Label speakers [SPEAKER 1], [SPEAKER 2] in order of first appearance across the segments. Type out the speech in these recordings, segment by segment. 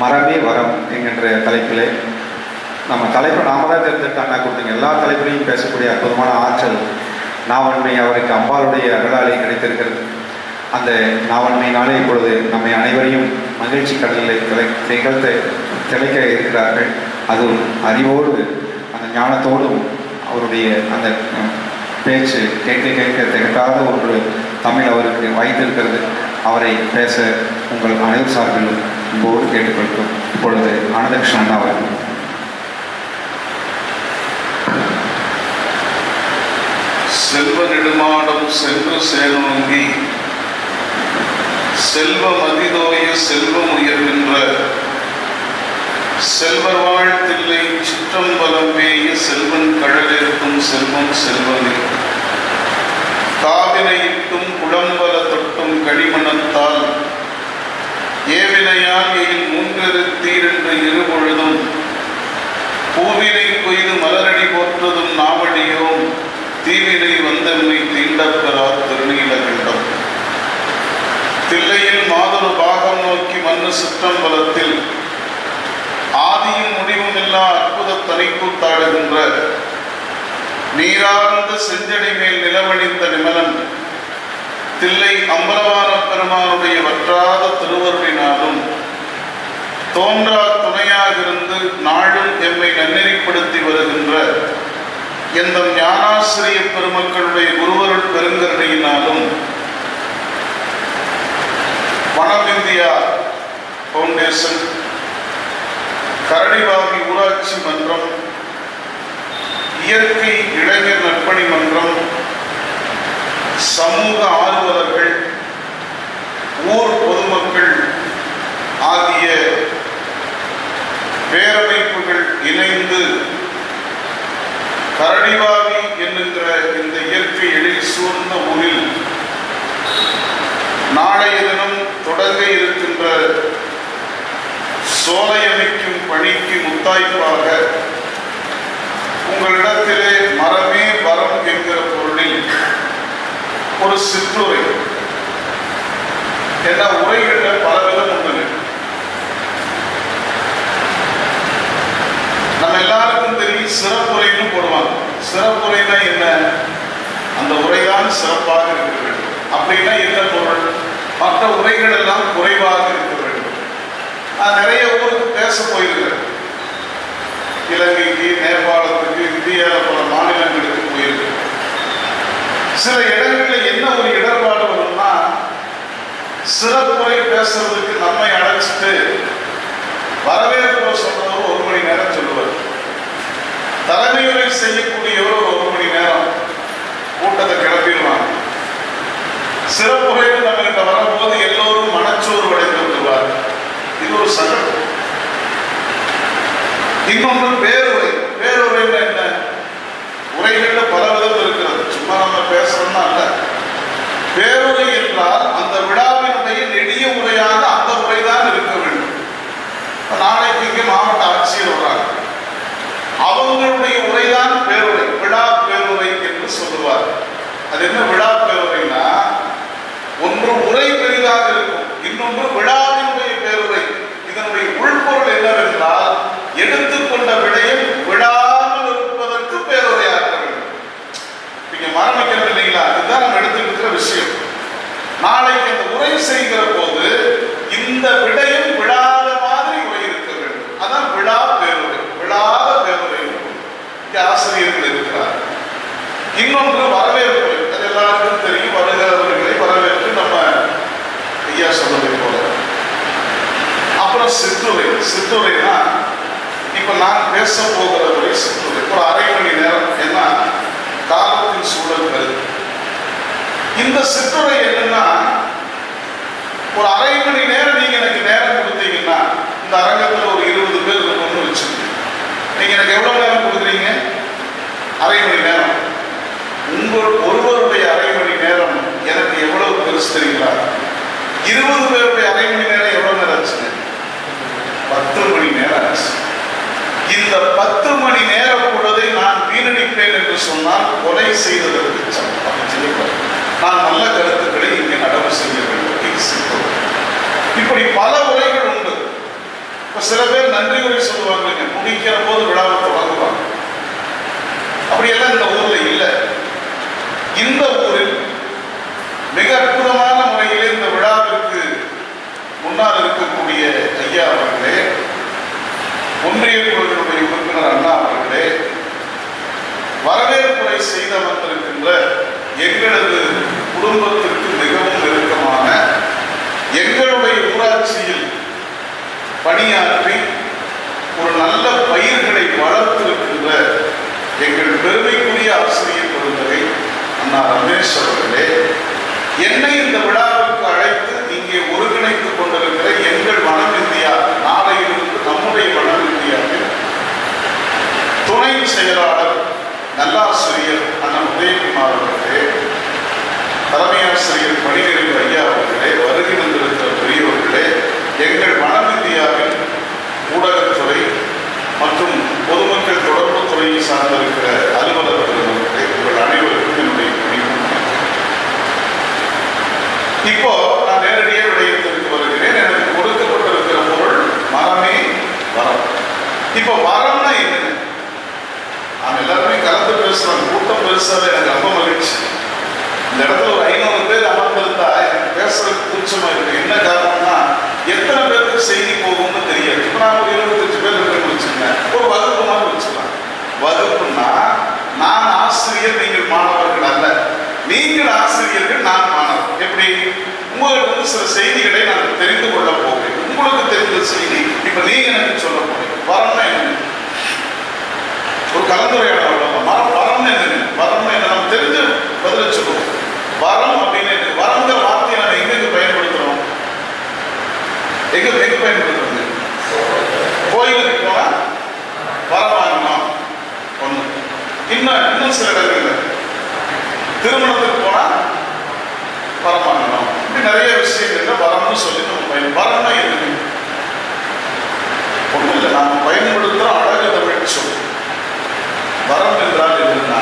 [SPEAKER 1] மரபே வரம் என்கின்ற தலைப்பிலே நம்ம தலைப்பை நாம தான் தேர்ந்தெடுத்து அண்ணா கொடுத்தீங்க எல்லா தலைப்பிலையும் பேசக்கூடிய அற்புதமான ஆற்றல் நாவன்மை அவருக்கு அம்பாளுடைய அருளாலே கிடைத்திருக்கிறது அந்த நாவன்மையினாலே இப்பொழுது நம்மை அனைவரையும் மகிழ்ச்சி கடலில் திளை திகழ்த்த திளைக்க இருக்கிறார்கள் அதுவும் அறிவோடு அந்த ஞானத்தோடும் அவருடைய அந்த அஹ், பேச்சு கேட்க கேட்க திகட்டாத ஒரு தமிழ் அவருக்கு வாய்த்திருக்கிறது அவரை பேச உங்கள் அனைவர் சார்பிலும் அன்போடு கேட்டுக்கொள்கிறோம் இப்பொழுது ஆனந்தகிருஷ்ணன் அண்ணா அவர்கள்
[SPEAKER 2] செல்வ நெடுமாடம் சென்று சேனோங்கி செல்வ மதிதோய செல்வம் உயர்கின்ற செல்வர் வாழ்த்தில்லை சிற்றம்பலம் பேய செல்வன் கழலேற்றும் செல்வம் செல்வமே காவினையிட்டும் குளம்பல தொட்டும் கடிமணத்தால் ஏவினையால் எயில் மூன்றிருத்தீர் என்று இருபொழுதும் பூவினை கொய்து மலரடி போற்றுதும் நாவடியோம் தீவினை வந்தம்மை தீண்டப்பெறா திருநீலகண்டம் தில்லையில் மாதொரு பாகம் நோக்கி மண்ணு சிற்றம்பலத்தில் ஆதியும் முடிவும் இல்லா அற்புத தனிக்கூத்தாடுகின்ற நீரார்ந்த செஞ்சடி மேல் நிலவழிந்த நிமலன் தில்லை அம்பலவான பெருமானுடைய வற்றாத திருவருளினாலும் தோன்றா துணையாக இருந்து நாளும் எம்மை நன்னெறிப்படுத்தி வருகின்ற எந்த ஞானாசிரிய பெருமக்களுடைய குருவருள் பெருங்கருணையினாலும் வனம் இந்தியா பவுண்டேஷன் கரடிவாகி ஊராட்சி மன்றம் இயற்கை இளைஞர் நற்பணி மன்றம் சமூக ஆர்வலர்கள் ஊர் பொதுமக்கள் ஆகிய பேரமைப்புகள் இணைந்து கரடிவாவி என்னுகிற இந்த இயற்கை எழில் சூழ்ந்த ஊரில் நாளைய தினம் தொடங்க இருக்கின்ற சோலை அமைக்கும் பணிக்கு முத்தாய்ப்பாக உங்களிடத்திலே மரமே வரம் என்கிற பொருளில் ஒரு சிற்றுரை என்ன உரைகளில் பலவிதம் உண்டு நம்ம எல்லாருக்கும் தெரியும் சிறப்புரைன்னு போடுவாங்க சிறப்புரைனா என்ன அந்த உரைதான் சிறப்பாக இருக்க வேண்டும் அப்படின்னா என்ன பொருள் மற்ற உரைகள் எல்லாம் குறைவாக இருக்க வேண்டும் நான் நிறைய ஊருக்கு பேச போயிருக்கிறேன் இலங்கைக்கு நேபாளத்துக்கு இந்தியாவில் பல மாநிலங்களுக்கு போயிருக்கிறேன் சில இடங்களில் என்ன ஒரு இடர்பாடு வரும்னா சிறப்புரை பேசுறதுக்கு நம்மை அழைச்சிட்டு வரவேற்பு சொல்றவர் ஒரு மணி நேரம் சொல்லுவார் தலைமையுரை செய்யக்கூடியவர் ஒரு ஒரு மணி நேரம் கூட்டத்தை கிளப்பிடுவாங்க சிறப்புரைக்கு நம்ம கிட்ட வரும்போது எல்லோரும் மனச்சோறு அடைந்து விடுவார் இது ஒரு சங்கடம் இன்னொன்று பேருரை பேருரைன்னா என்ன உரைகள்ல பல விதம் இருக்கிறது சும்மா நம்ம பேசுறோம்னா அல்ல பேருரை என்றால் அந்த விழாவினுடைய நெடிய உரையாக அந்த உரைதான் இருக்க வேண்டும் இப்ப நாளைக்கு இங்கே மாவட்ட ஆட்சியர் வர்றாங்க அவங்களுடைய உரைதான் பேருரை விழா பேருரை என்று சொல்லுவார் அது என்ன விழா பேருரைனா ஒன்று உரை பெரிதாக இருக்கும் இன்னொன்று விழாவினுடைய பேருரை இதனுடைய உள்பொருள் என்னவென்றால் எடுத்துக்கொண்ட விடயம் விழாமல் இருப்பதற்கு பேருரையாக்க வேண்டும் நீங்க மரணிக்கிறது இல்லைங்களா இதுதான் நம்ம எடுத்துட்டு இருக்கிற விஷயம் நாளைக்கு இந்த உரை செய்கிற போது இந்த விடயம் விழாத மாதிரி உரை இருக்க வேண்டும் அதான் விழா பேருரை விழாத பேருரை இங்க ஆசிரியர்கள் இருக்கிறார் இன்னொன்று வரவேற்பு அது எல்லாருக்கும் தெரியும் வருகிறவர்களை வரவேற்று நம்ம ஐயா சொன்னதை போல அப்புறம் சிற்றுரை சிற்றுரைனா இப்ப நான் பேச போகிற வரை சிற்றுரை ஒரு அரை மணி நேரம் ஏன்னா காலத்தின் சூழல் கருது இந்த சிற்றுரை என்னன்னா ஒரு அரை மணி நேரம் நீங்க எனக்கு நேரம் கொடுத்தீங்கன்னா இந்த அரங்கத்துல ஒரு இருபது பேர் இருக்கணும்னு வச்சுக்கோங்க நீங்க எனக்கு எவ்வளவு நேரம் கொடுக்குறீங்க அரை மணி நேரம் உங்கள் ஒருவருடைய அரை மணி நேரம் எனக்கு எவ்வளவு பெருசு தெரியுங்களா இருபது பேருடைய அரை மணி நேரம் எவ்வளவு நேரம் ஆச்சுங்க பத்து மணி நேரம் ஆச்சு இந்த பத்து மணி நேர பொழுதை நான் வீணடிப்பேன் என்று சொன்னால் கொலை செய்ததற்கு சமம். அப்படி செய்யக்கூடாது. நான் நல்ல கருத்துக்களை இங்கே நடவு செய்ய வேண்டும் இது சித்தம். இப்படி பல உரைகள் உண்டு இப்ப சில பேர் நன்றி உரை சொல்லுவாங்க முடிக்கிற போது விழாவை தொடங்குவாங்க அப்படியெல்லாம் இந்த ஊர்ல இல்லை இந்த ஊரில் மிக அற்புதமான முறையில் இந்த விழாவிற்கு முன்னால் இருக்கக்கூடிய ஐயா அவர்களே ஒன்றிய குழுவினுடைய உறுப்பினர் அண்ணா அவர்களே வரவேற்புரை செய்த வந்திருக்கின்ற எங்களது குடும்பத்திற்கு மிகவும் நெருக்கமான எங்களுடைய ஊராட்சியில் பணியாற்றி ஒரு நல்ல பயிர்களை வளர்த்திருக்கின்ற எங்கள் பெருமைக்குரிய ஆசிரியர் பெருந்தகை அண்ணா ரமேஷ் அவர்களே என்னை இந்த விழாவிற்கு அழைத்து இங்கே ஒருங்கிணைத்துக் கொண்டிருக்கிற எங்கள் வனம் இந்தியா நாளையிலிருந்து நம்முடைய வனம் இந்தியாவில் துணை செயலாளர் நல்லாசிரியர் அண்ணன் உதயகுமார் அவர்களே தலைமை ஆசிரியர் பணிகளில் ஐயா அவர்களே வருகை வந்திருக்கிற பெரியவர்களே எங்கள் வனம் இந்தியாவின் ஊடகத்துறை மற்றும் பொதுமக்கள் தொடர்பு துறையை சார்ந்திருக்கிற அலுவலர்கள் அவர்களே உங்கள் அனைவருக்கும் என்னுடைய பணிவு இப்போ நான் நேரடியாக விடயத்திற்கு வருகிறேன் எனக்கு கொடுக்கப்பட்டிருக்கிற பொருள் மரமே வரம் இப்போ வரம்னா என்னங்க நாம் எல்லாருமே கலந்து பேசுறோம் கூட்டம் பெருசாவே எனக்கு ரொம்ப மகிழ்ச்சி இந்த இடத்துல ஒரு ஐநூறு பேர் அமர்ந்திருந்தா எனக்கு பேசுறதுக்கு கூச்சமா இருக்கு என்ன காரணம்னா எத்தனை பேருக்கு செய்தி போகும்னு தெரியாது இப்போ நான் ஒரு இருபத்தஞ்சு பேர் இருக்கிறேன்னு வச்சுக்கோங்க ஒரு வகுப்பு மாதிரி வச்சுக்கலாம் வகுப்புன்னா நான் ஆசிரியர் நீங்கள் மாணவர்கள் அல்ல நீங்கள் ஆசிரியர்கள் நான் மாணவர் எப்படி உங்களுக்கு வந்து சில செய்திகளை நான் தெரிந்து கொள்ள போகிறேன் உங்களுக்கு தெரிந்த செய்தி இப்ப நீங்க எனக்கு சொல்ல போறீங்க வரம்னா என்ன ஒரு கலந்துரையாடல் அவ்வளவுதான். மரம் வரம்னு என்னங்க வரம்னு என்ன நம்ம தெரிஞ்சு பதில சொல்லுவோம் வரம் அப்படின்னு என்ன? வரம்ங்கிற வார்த்தையை நம்ம எங்க பயன்படுத்துறோம் எங்க எங்க பயன்படுத்துறது கோயிலுக்கு போனா வரம் வாங்கணும் ஒண்ணு இன்னும் இன்னும் சில இடங்கள்ல திருமணத்துக்கு போனா வரம் வாங்கணும் இப்படி நிறைய விஷயங்கள்ல வரம்னு சொல்லி நம்ம பயன் வரம்னா என்னங்க ஒண்ணும் இல்லை நாம பயன்படுத்துறோம் அழகு தமிழ் சொல்லு வரம் என்றால் என்னன்னா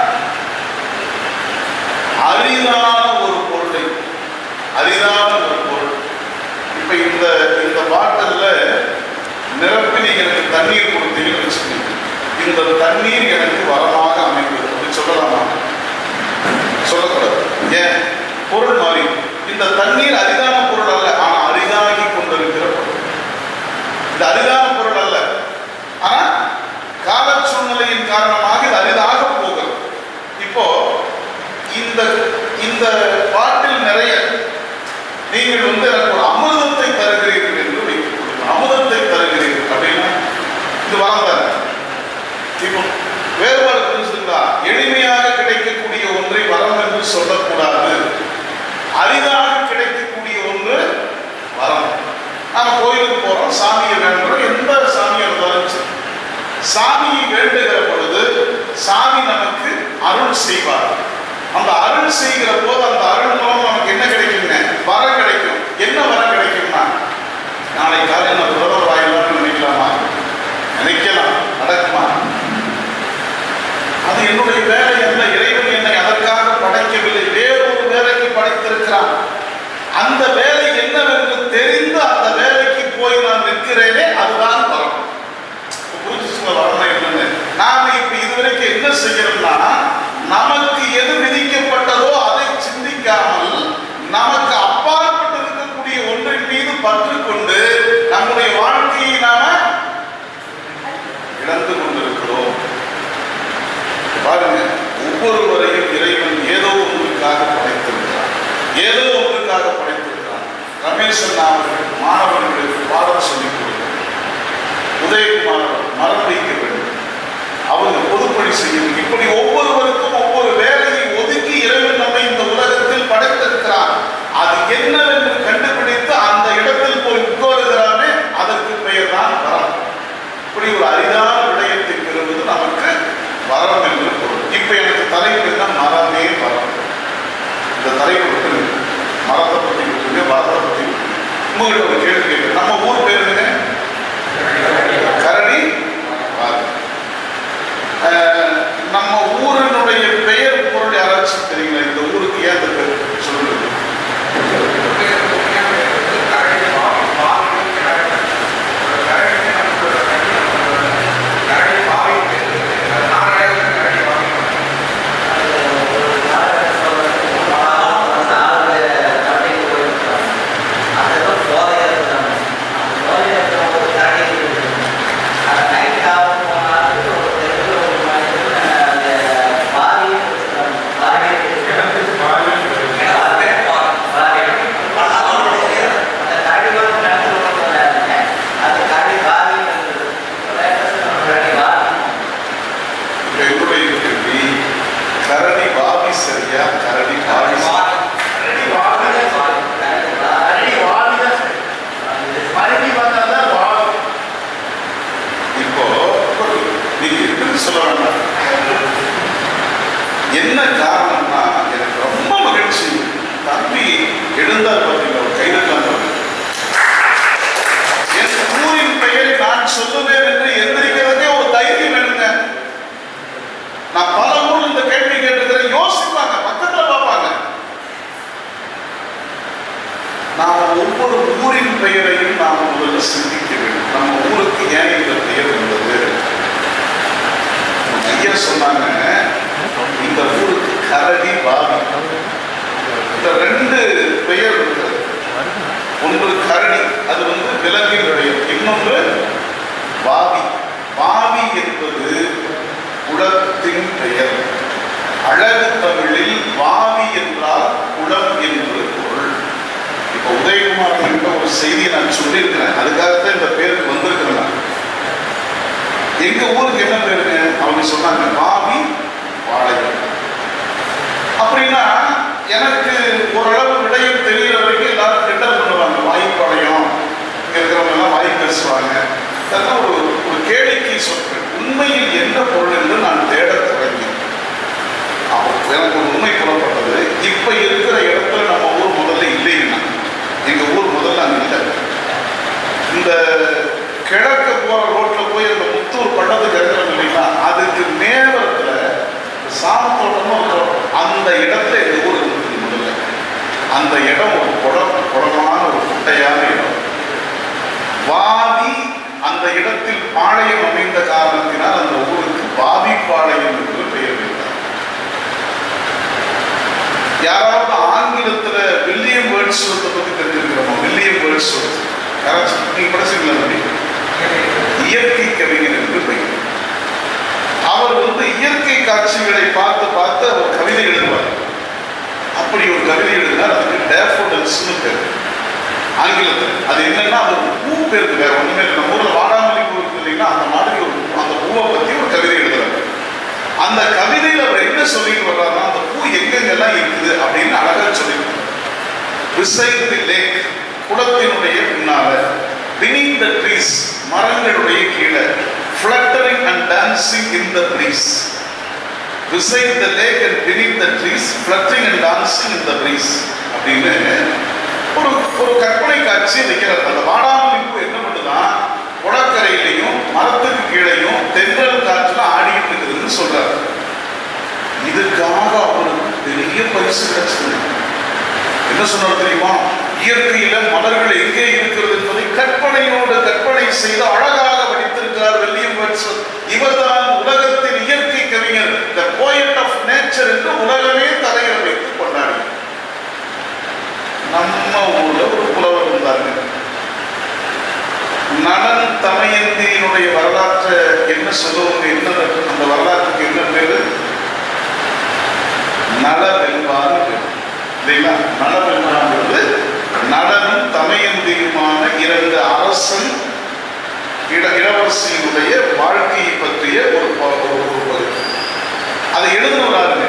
[SPEAKER 2] அரிதான ஒரு பொருளை அரிதான ஒரு பொருள் இப்ப இந்த இந்த பாட்டில்ல நிரப்பி நீங்க எனக்கு தண்ணீர் கொடுத்தீங்கன்னு வச்சுக்கோங்க இந்த தண்ணீர் எனக்கு வரமாக அமைந்தது அப்படி சொல்லலாமா சொல்லக்கூடாது ஏன் பொருள் மாறி இந்த தண்ணீர் அரிதான பொருள் அல்ல ஆனா அரிதாகி கொண்டிருக்கிற பொருள் இது அரிதான பொருள் அல்ல ஆனா கால சூழ்நிலையின் காரணமாக இது அரிதாக போகிறது இப்போ இந்த இந்த பாட்டில் நிறைய நீங்கள் வந்து எனக்கு ஒரு அமிர்தத்தை தருகிறீர்கள் என்று வைத்துக் கொள்ளுங்கள் அமிர்தத்தை தருகிறீர்கள் அப்படின்னா இது வளர்ந்தாரு இப்போ வேறுபாடு புரிஞ்சுங்களா எளிமையாக கிடைக்கக்கூடிய ஒன்றை வரம் என்று சொல்லக்கூடாது அரிதாக கிடைக்கக்கூடிய ஒன்று வரம் நாம கோயிலுக்கு போறோம் சாமியை வேண்டுறோம் எந்த சாமியை இருந்தாலும் சரி சாமியை வேண்டுகிற பொழுது சாமி நமக்கு அருள் செய்வார் அந்த அருள் செய்கிற போது அந்த அருள் மூலம் நமக்கு என்ன கிடைக்குங்க வரம் கிடைக்கும் என்ன வரம் கிடைக்கும்னா நாளை காலையில் நான் பிரதமர் ஆயிடலாம்னு நினைக்கலாமா நினைக்கலாம் நடக்குமா அது என்னுடைய வேலை அல்ல இறைவன் என்னை அதற்காக படைக்கவில்லை வேறொரு வேலைக்கு படைத்திருக்கிறான் அந்த வேலை என்னவென்று தெரிந்து அந்த வேலைக்கு போய் நான் நிற்கிறேனே அதுதான் வரம் இப்ப புரிஞ்சுச்சுங்க வரணும் என்னன்னு நாம இப்ப இதுவரைக்கும் என்ன செய்யறோம்னா நமக்கு எது விதிக்கப்பட்டதோ அதை சிந்திக்காமல் நமக்கு அப்பாற்பட்டு இருக்கக்கூடிய ஒன்றின் மீது பற்று கொண்டு நம்முடைய வாழ்க்கையை நாம இழந்து கொண்டிருக்கிறோம் பாருங்க ஒவ்வொருவரையும் இறைவன் ஏதோ ஒன்றுக்காக படைத்திருக்கிறார் ஏதோ ஒன்றுக்காக படைத்திருக்கிறார் ரமேசன் அவர்கள் மாணவர்களுக்கு பாடம் சொல்லிக் கொடுக்கிறார் உதயகுமார் மரம் வைக்க வேண்டும் அவங்க பொதுப்பணி செய்யணும் இப்படி ஒவ்வொருவருக்கும் ஒவ்வொரு வேலையை ஒதுக்கி இறைவன் நம்மை இந்த உலகத்தில் படைத்திருக்கிறார் அது என்னவென்று கண்டுபிடித்து அந்த இடத்தில் போய் உட்காருகிறானே அதற்கு பெயர் தான் வரம் இப்படி ஒரு அரிதான விடயத்தை பெறுவது நமக்கு வரம் என்று பொருள் இப்ப எனக்கு தலைப்பு என்ன மரமே வரம் இந்த தலைப்பு விட்டுருங்க மரத்தை பத்தி விட்டுருங்க வரத்தை பத்தி விட்டுருங்க உங்ககிட்ட ஒரு கேள்வி கேட்கிறேன் நம்ம ஊர் பேர் என்ன கரணி ஆறு. அஹ், நம்ம ஊரினுடைய பெயர் பொருள் யாராச்சும் தெரியுங்களா இந்த ஊருக்கு ஏன் இந்த பேர் சொல்லுங்க சொல்ல வேண்டாம் என்ன காரணம்னா எனக்கு ரொம்ப மகிழ்ச்சி தம்பி எழுந்தார் பார்த்தீங்க ஒரு கைதெல்லாம் என் ஊரின் பெயரை நான் சொல்லுவேன் என்று எந்திரிக்கிறதுக்கே ஒரு தைரியம் வேணுங்க நான் பல ஊர்ல இந்த கேள்வி கேட்டிருக்கிறேன் யோசிப்பாங்க பக்கத்துல பார்ப்பாங்க நாம் ஒவ்வொரு ஊரின் பெயரையும் நாம் முதல்ல சிந்திக்க வேண்டும் நம்ம ஊருக்கு ஏன் இந்த பெயர் வந்தது ஐயா சொன்னாங்க இந்த ஊருக்கு கரடி பாவி இந்த ரெண்டு பெயர் இருக்கிறது ஒன்று கரடி அது வந்து விலங்கின் பெயர் இன்னொன்று வாவி வாவி என்பது குளத்தின் பெயர் அழகு தமிழில் வாவி என்றால் குளம் என்று பொருள் இப்ப உதயகுமார் என்ற ஒரு செய்தியை நான் சொல்லியிருக்கிறேன் அதுக்காகத்தான் இந்த பேருக்கு வந்திருக்கிறேன் நான். எங்க ஊருக்கு என்ன பேருங்க அவங்க சொன்னாங்க வாவி வாழைகள் அப்படின்னா எனக்கு ஓரளவு விடயம் தெரியற வரைக்கும் எல்லாரும் கிண்டல் பண்ணுவாங்க வாய்ப்பாளையம் இங்க இருக்கிறவங்க எல்லாம் வாய் பேசுவாங்க இதெல்லாம் ஒரு ஒரு கேளிக்கை சொற்கள் உண்மையில் என்ன பொருள் என்று நான் தேடத் தொடங்கினேன் அப்போ எனக்கு ஒரு உண்மை புலப்பட்டது இப்ப இருக்கிற இடத்துல நம்ம ஊர் முதல்ல இல்லைன்னா எங்க ஊர் முதல்ல அங்க இல்லை இந்த கிழக்கு போற ரோட்ல போய் அந்த முத்தூர் பள்ளத்துக்கு இருக்கிறோம் இல்லைங்களா அதுக்கு நேரத்துல சாமத்தோட்டமும் ஒரு தோட்டம் அந்த இடத்துல எங்க ஊர் இருந்தது முதல்ல அந்த இடம் ஒரு குடம் குடமான ஒரு குட்டையான இடம் வாதி அந்த இடத்தில் பாளையம் அமைந்த காரணத்தினால் அந்த ஊருக்கு வாதி பாளையம் என்று பெயர் வைத்தார் யாராவது ஆங்கிலத்துல வில்லியம் வேர்ட்ஸ்வர்த்தை பத்தி தெரிஞ்சிருக்கிறோமா வில்லியம் வேர்ட்ஸ்வர்த் யாராச்சும் நீங்க படிச்சீங்களா தம்பி இயற்கை கவிஞர் என்று பெயர் அவர் வந்து இயற்கை காட்சிகளை பார்த்து பார்த்து அவர் கவிதை எழுதுவார் அப்படி ஒரு கவிதை எழுதினார் அதுக்கு டேஃபோடல்ஸ்னு பேர் ஆங்கிலத்தில் அது என்னன்னா அது ஒரு பூ பேருக்கு வேற ஒண்ணுமே இல்லை நம்ம ஊர்ல வாடாமல்லி பூ இருக்கு இல்லைங்களா அந்த மாதிரி ஒரு அந்த பூவை பத்தி ஒரு கவிதை எழுதுறாரு அந்த கவிதையில அவர் என்ன சொல்லிட்டு வர்றாருன்னா அந்த பூ எங்கெங்கெல்லாம் இருக்குது அப்படின்னு அழகா சொல்லிட்டு விசைத்து லேக் குளத்தினுடைய பின்னால beneath the trees மரங்களுடைய கீழே fluttering and dancing in the breeze beside the lake and beneath the trees fluttering and dancing in the breeze அப்படின்னு ஒரு ஒரு கற்பனை காட்சி வைக்கிறார் அந்த வாடாமல்லி பூ என்ன பண்ணுதான் குளக்கரையிலையும் மரத்துக்கு கீழையும் தென்றல் காற்றுல ஆடிட்டு இருக்குதுன்னு சொல்றாரு இதுக்காக அவருக்கு பெரிய பரிசு கிடைச்சது என்ன சொன்னார் தெரியுமா இயற்கையில மலர்கள் எங்கே இருக்கிறது என்பதை கற்பனையோடு கற்பனை செய்து அழகாக வடித்திருக்கிறார் வில்லியம் வேர்ட்ஸ்வர்த் இவர்தான் உலகத்தின் இயற்கை கவிஞர் த போயட் ஆஃப் நேச்சர் என்று உலகமே தலையில வைத்து கொண்டாடி நம்ம ஊர்ல ஒரு புலவர் இருந்தாங்க நலன் தமயந்தியினுடைய வரலாற்றை என்ன சொல்லுவாங்க என்ன அந்த வரலாற்றுக்கு என்ன பேரு நலவெல்வான்னு பேரு இல்லைங்களா நலவெல்வாங்கிறது நலனும் தமயந்தியுமான இரண்டு அரசன் இள இளவரசியினுடைய வாழ்க்கையை பற்றிய ஒரு ப- ஒரு ஒரு பகுதி அதை எழுதுனவராருங்க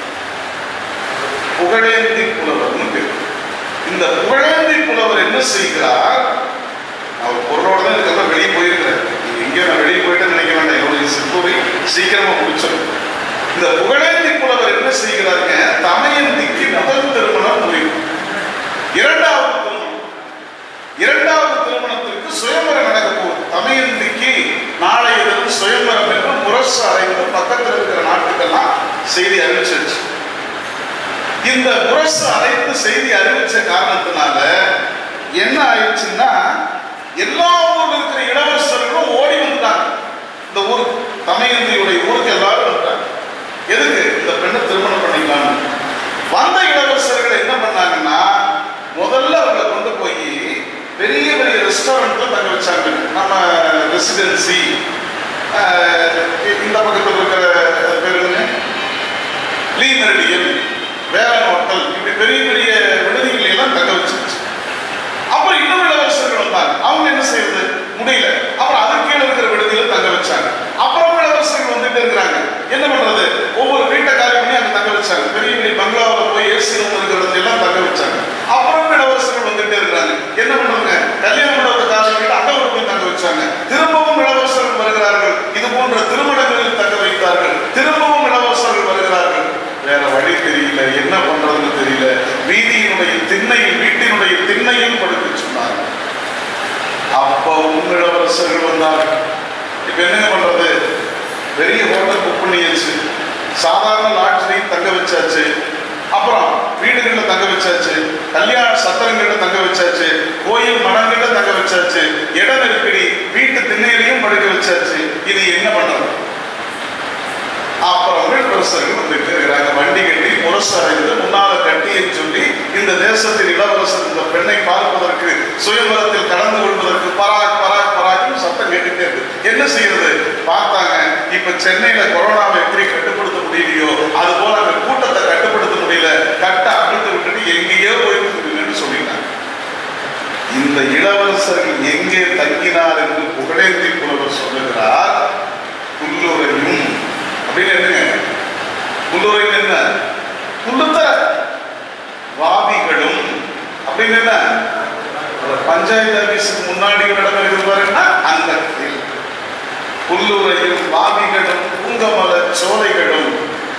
[SPEAKER 2] புகழேந்தி புலவர்னு பேர் இந்த புகழேந்தி புலவர் என்ன செய்கிறார் அவர் பொருளோட தான் இதுக்கெல்லாம் வெளியே போயிருக்கிறார் நீங்க எங்கேயோ நான் வெளியே போயிட்டு நினைக்க வேண்டாம் என்னுடைய சிற்புரை சீக்கிரமா முடிச்சிடும் இந்த புகழேந்தி புலவர் என்ன செய்கிறாருங்க தமயந்திக்கு முதல் திருமணம் முடியும் இரண்டாவது திருமணம் இரண்டாவது திருமணத்திற்கு சுயம்பரம் நடக்க போகுது தமயந்திக்கு நாளைய தினம் சுயம்பரம் என்று முரசு அறைந்து பக்கத்தில் இருக்கிற நாட்டுக்கெல்லாம் செய்தி அறிவிச்சிருச்சு இந்த முரசு அழைத்து செய்தி அறிவிச்ச காரணத்தினால என்ன ஆயிடுச்சுன்னா எல்லா ஊர்ல இருக்கிற இளவரசர்களும் ஓடி வந்துட்டாங்க இந்த ஊர் தமையந்தியுடைய ஊருக்கு எல்லாரும் வந்துட்டாங்க எதுக்கு இந்த பெண்ணை திருமணம் பண்ணிக்கலாம்னு வந்த இளவரசர்கள் என்ன பண்ணாங்கன்னா முதல்ல அவங்களை கொண்டு போய் பெரிய பெரிய ரெஸ்டாரண்ட்ல தங்க வச்சாங்க நம்ம ரெசிடென்சி இந்த பக்கத்தில் இருக்கிற பேருங்க லீ மெரிடியன் வேலன் ஹோட்டல் இப்படி பெரிய பெரிய விடுதிகளை எல்லாம் தங்க வச்சிருச்சு அப்புறம் இன்னும் இளவரசர்கள் வந்தாங்க அவங்க என்ன செய்யறது முடியல அப்புறம் அதுக்கு கீழே இருக்கிற விடுதியில தங்க வச்சாங்க அப்புறம் இளவரசர்கள் வந்துட்டு இருக்கிறாங்க என்ன பண்றது ஒவ்வொரு வீட்டை காலி பண்ணி அங்க தங்க வச்சாங்க பெரிய பெரிய பங்களாவில் போய் ஏசி ரூம் இருக்கிறது எல்லாம் தங்க வச்சாங்க அப்புறம் இளவரசர்கள் வந்துட்டே இருக்கிறாங்க என்ன பண்றாங்க கல்யாண மண்டபத்தை காலி பண்ணிட்டு அங்க ஒரு போய் தங்க வச்சாங்க திரும்பவும் இளவரசர்கள் வருகிறார்கள் இது போன்ற திருமணங்களில் தங்க வைக்க வீட்டினுடைய திண்ணையில் வீட்டினுடைய திண்ணையில் படுக்க சொன்னார் அப்ப உங்களிடவரசர்கள் வந்தார்கள் இப்ப என்னங்க பண்றது பெரிய ஹோட்டல் புக் பண்ணியாச்சு சாதாரண லாட்ஜிலையும் தங்க வச்சாச்சு அப்புறம் வீடுகள்ல தங்க வச்சாச்சு கல்யாண சத்திரங்கள்ல தங்க வச்சாச்சு கோயில் மடங்கள்ல தங்க வச்சாச்சு இட நெருக்கடி வீட்டு திண்ணையிலையும் படுக்க வச்சாச்சு இது என்ன பண்றது அப்புறம் விழுப்புரசர்கள் வந்துட்டு இருக்கிறாங்க வண்டி கட்டி முரசறைந்து முன்னால கட்டின்னு சொல்லி இந்த தேசத்தின் இளவரசர் இந்த பெண்ணை பார்ப்பதற்கு சுயம்பரத்தில் கலந்து கொள்வதற்கு பராக் பராக் பராக்னு சத்தம் கேட்டுட்டே இருக்கு என்ன செய்யறது பார்த்தாங்க இப்ப சென்னையில கொரோனாவை எப்படி கட்டுப்படுத்த முடியலையோ அது போல அந்த கூட்டத்தை கட்டுப்படுத்த முடியல கட்ட அழுத்து விட்டுட்டு எங்கேயோ போயிருக்குன்னு சொல்லிட்டாங்க இந்த இளவரசர்கள் எங்கே தங்கினார் என்று புகழேந்தி புலவர் சொல்லுகிறார் புல்லுரையும் அப்படின்னு என்னங்க புல்லுரையும் என்ன புல்லுத்தர வாதிகளும் அப்படின்னு என்ன பஞ்சாயத்து ஆபீஸுக்கு முன்னாடி இடம் இருக்குது பாருங்கன்னா அந்த இடத்தில் புல்லுரையும் வாதிகளும் பூங்கமல சோலைகளும்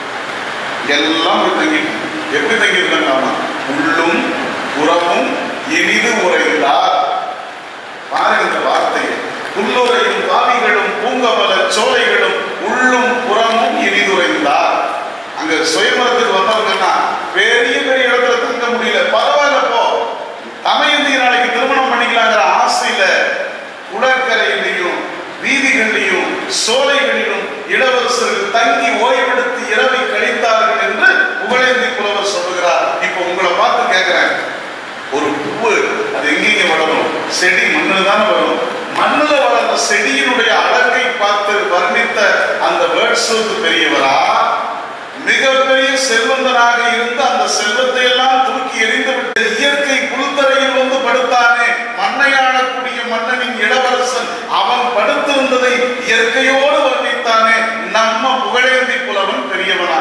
[SPEAKER 2] எல்லாம் போய் தங்கி எப்படி தங்கி இருக்காங்க உள்ளும் புறமும் இனிது உரைந்தார் பாருங்க இந்த வார்த்தையை புல்லுரையும் காவிகளும் பூங்கமல சோலைகளும் உள்ளும் புறமும் இனிதுரைந்தார் அங்க சுயமரத்துக்கு வந்தவங்கன்னா பெரிய பெரிய இடத்துல தங்க முடியல பரவாயில்ல போ தமையந்தி நாளைக்கு திருமணம் பண்ணிக்கலாங்கிற ஆசையில குடற்கரையிலையும் வீதிகளிலும் சோலைகளிலும் இளவரசர்கள் தங்கி ஓய்வெடுத்து இரவை கழித்தார்கள் என்று புகழேந்தி புலவர் சொல்லுகிறார் இப்போ உங்களை பார்த்து கேட்கிறேன் ஒரு பூவு அது எங்கெங்க வளரும் செடி மண்ணில் தானே வரும் மண்ணில் வளர்ந்த செடியினுடைய அழகை பார்த்து வர்ணித்த அந்த வேர்ட்ஸுக்கு பெரியவரா மிகப்பெரிய செல்வந்தனாக இருந்து அந்த செல்வத்தை எல்லாம் தூக்கி எறிந்து விட்டு இயற்கை புல்தரையில் வந்து படுத்தானே மண்ணை ஆளக்கூடிய மன்னனின் இளவரசன் அவன் படுத்திருந்ததை இயற்கையோடு வர்ணித்தானே நம்ம புகழேந்தி புலவன் பெரியவனா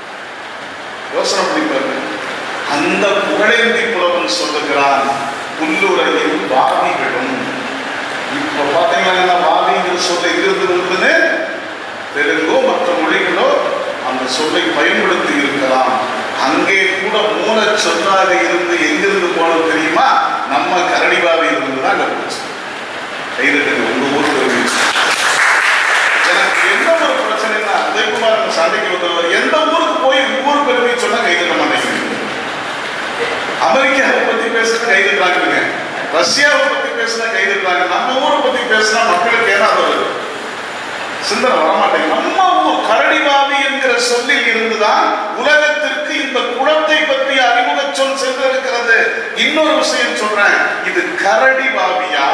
[SPEAKER 2] யோசனை பண்ணி பாருங்க அந்த புகழேந்தி புலவன் சொல்லுகிறான் புல்லுரையில் வாதிகளும் இப்ப பாத்தீங்கன்னா வாதிங்கிற சொல்ல எங்கிருந்து வந்ததுன்னு தெலுங்கோ மற்ற மொழிகளோ அந்த சொல்லை பயன்படுத்தி இருக்கலாம் அங்கே கூட மூல சொல்லாக இருந்து எங்கிருந்து போனது தெரியுமா நம்ம கரடிபாவி இருந்து தான் அங்க போச்சு கைதட்டுங்க உங்க ஊர் பெருமை எனக்கு என்ன ஒரு பிரச்சனைனா உதயகுமார் நம்ம சண்டைக்கு வந்தவர் எந்த ஊருக்கு போய் ஊர் பெருமை சொன்னா கைதட்ட மாட்டேங்குது அமெரிக்காவை பத்தி பேசுனா கைதட்டுறாங்க ரஷ்யாவை பத்தி பேசினா கைதட்டுறாங்க நம்ம ஊரை பத்தி பேசினா மக்களுக்கு ஏன்னா அது ஒரு சிந்தனை வரமாட்டேங்குது நம்ம ஊர் கரடிபாவி என்கிற சொல்லில் இருந்துதான் உலகத்திற்கு இந்த குளத்தை பற்றி அறிமுக சொல் சென்றிருக்கிறது இன்னொரு விஷயம் சொல்றேன் இது கரடிபாவியா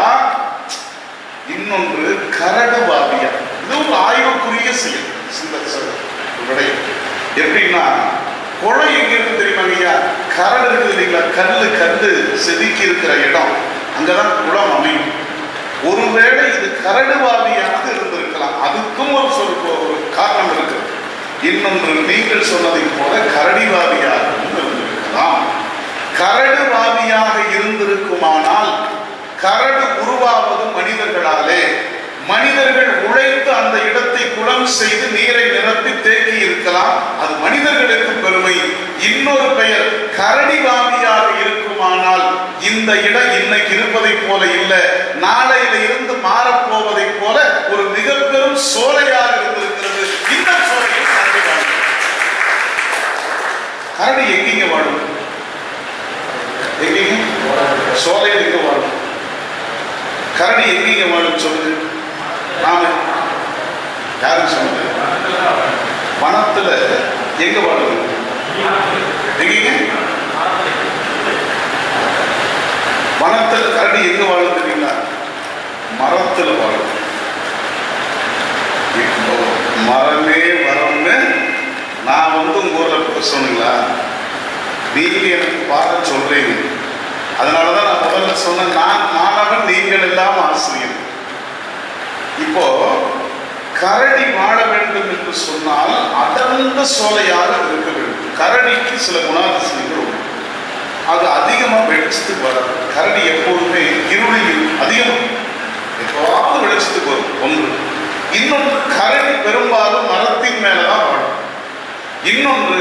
[SPEAKER 2] இன்னொன்று கரடுபாவியா இது ஒரு ஆய்வுக்குரிய செயல் சிந்தனை செயல். ஒரு விடயம் எப்படின்னா குளம் எங்க இருக்கு தெரியுமாங்க ஐயா கரடு இருக்குது இல்லைங்களா கல்லு கல்லு செதுக்கி இருக்கிற இடம் அங்கதான் குளம் அமையும் ஒருவேளை இது கரடுவாதியாக இருந்திருக்கலாம் அதுக்கும் ஒரு சொல் ஒரு காரணம் இருக்கு இன்னொன்று நீங்கள் சொன்னதைப் போல கரடிவாதியாகவும் இருந்திருக்கலாம் கரடுவாதியாக இருந்திருக்குமானால் கரடு உருவாவது மனிதர்களாலே மனிதர்கள் உழைத்து அந்த இடத்தை குளம் செய்து நீரை நிரப்பி தேக்கி இருக்கலாம் அது மனிதர்களுக்கு பெருமை இன்னொரு பெயர் கரடிவாதியாக இருக்குமானால் இந்த இடம் இன்னைக்கு இருப்பதைப் போல இல்லை நாளையில இருந்து மாறப்போவதைப் போல ஒரு மிக பெரும் சோலையாக இருந்திருக்கிறது இந்த சோலையில் கரடி வாழும் கரடி எங்கெங்க வாழும் எங்கெங்க சோலையில் எங்க வாழும் கரடி எங்கெங்க வாழும் சொல்லுங்க நாம யாரும் சொன்னது வனத்துல எங்க வாழுது எங்கீங்க வனத்துல கரடி எங்க வாழும் தெரியுங்களா மரத்துல வாழும் இப்போ மரமே வரம்னு நான் வந்து உங்க ஊர்ல சொன்னீங்களா நீங்க எனக்கு பாட சொல்றீங்க அதனாலதான் நான் முதல்ல சொன்னேன் நான் மாணவன் நீங்கள் எல்லாம் ஆசிரியர் இப்போ கரடி வாழ வேண்டும் என்று சொன்னால் அடர்ந்த சோலையாக இருக்க வேண்டும் கரடிக்கு சில குணாதிசயங்கள் உண்டு அது அதிகமா வெளிச்சத்துக்கு வராது கரடி எப்போதுமே இருளில் அதிகம் எப்போவாவது வெளிச்சத்துக்கு வரும் ஒன்று இன்னொன்று கரடி பெரும்பாலும் மரத்தின் மேலதான் வாழும் இன்னொன்று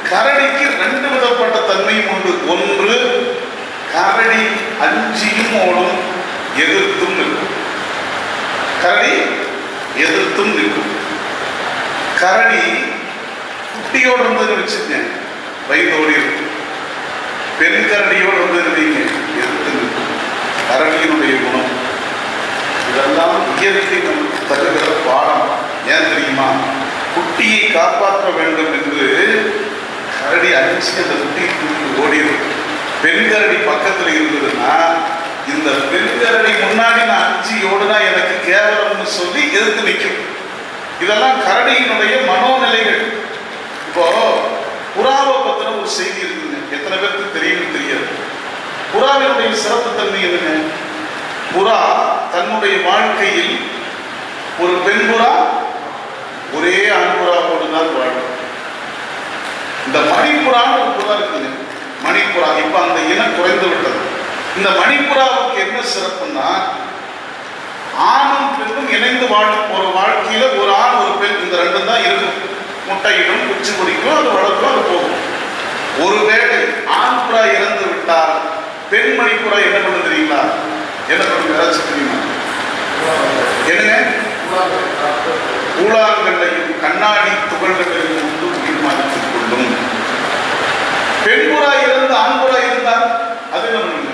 [SPEAKER 2] கரடிக்கு ரெண்டு விதப்பட்ட தன்மையும் உண்டு ஒன்று கரடி அஞ்சியும் ஓடும் எதிர்த்தும் நிற்கும் கரடி எதிர்த்தும் நிற்கும் கரடி குட்டியோடு இருந்ததுன்னு வச்சுங்க வயதோடி இருக்கும் பெண் கரடியோடு இருந்தது வைங்க எதிர்த்து நிற்கும் கரடியினுடைய குணம் இதெல்லாம் இயற்கை நமக்கு தருகிற பாடம் ஏன் தெரியுமா குட்டியை காப்பாற்ற வேண்டும் என்று கரடி அடிச்சு அந்த குட்டியை தூக்கி ஓடிடும் பெண் கரடி பக்கத்துல இருந்ததுன்னா இந்த பெண் கரடி முன்னாடி நான் அஞ்சு ஓடுனா எனக்கு கேவலம்னு சொல்லி எதிர்த்து நிற்கும் இதெல்லாம் கரடியினுடைய மனோநிலைகள் இப்போ புறாவை பத்தின ஒரு செய்தி இருக்குங்க எத்தனை பேருக்கு தெரியும்னு தெரியாது புறாவினுடைய சிறப்பு தன்மை என்னங்க புறா தன்னுடைய வாழ்க்கையில் ஒரு பெண் புறா ஒரே ஆண் புறாவோடு தான் வாழும் இந்த மணிப்புறான்னு ஒரு புறா இருக்குங்க மணிப்புறா இப்ப அந்த இனம் குறைந்து விட்டது இந்த மணிப்புறாவுக்கு என்ன சிறப்புன்னா ஆணும் பெண்ணும் இணைந்து வாழும் ஒரு வாழ்க்கையில ஒரு ஆண் ஒரு பெண் இந்த ரெண்டும் தான் இருக்கும் முட்டையிடும் குச்சி குடிக்கும் அது வளர்க்கும் அது போகும் ஒருவேளை ஆண் புறா இறந்து விட்டால் பெண் மணிப்புறா என்ன பண்ணு தெரியுங்களா என்ன பண்ணும் யாராச்சும் தெரியுமா என்னங்க ஊழாங்கல்லையும் கண்ணாடி துகள்களையும் உண்டு உயிர் மாற்றிக் கொள்ளும் பெண்புறா இருந்து ஆண்புறா இருந்தால் அது என்ன பண்ணுங்க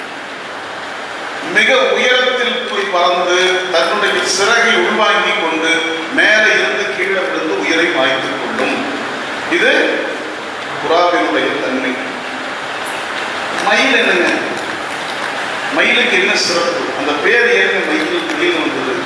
[SPEAKER 2] மிக உயரத்தில் போய் பறந்து தன்னுடைய சிறகை உள்வாங்கிக் கொண்டு மேலே இருந்து கீழே விழுந்து உயிரை மாய்த்துக் கொள்ளும் இது புறாவினுடைய தன்மை மயில் என்னங்க மயிலுக்கு என்ன சிறப்பு அந்த பேர் ஏங்க மயில் மயில் வந்தது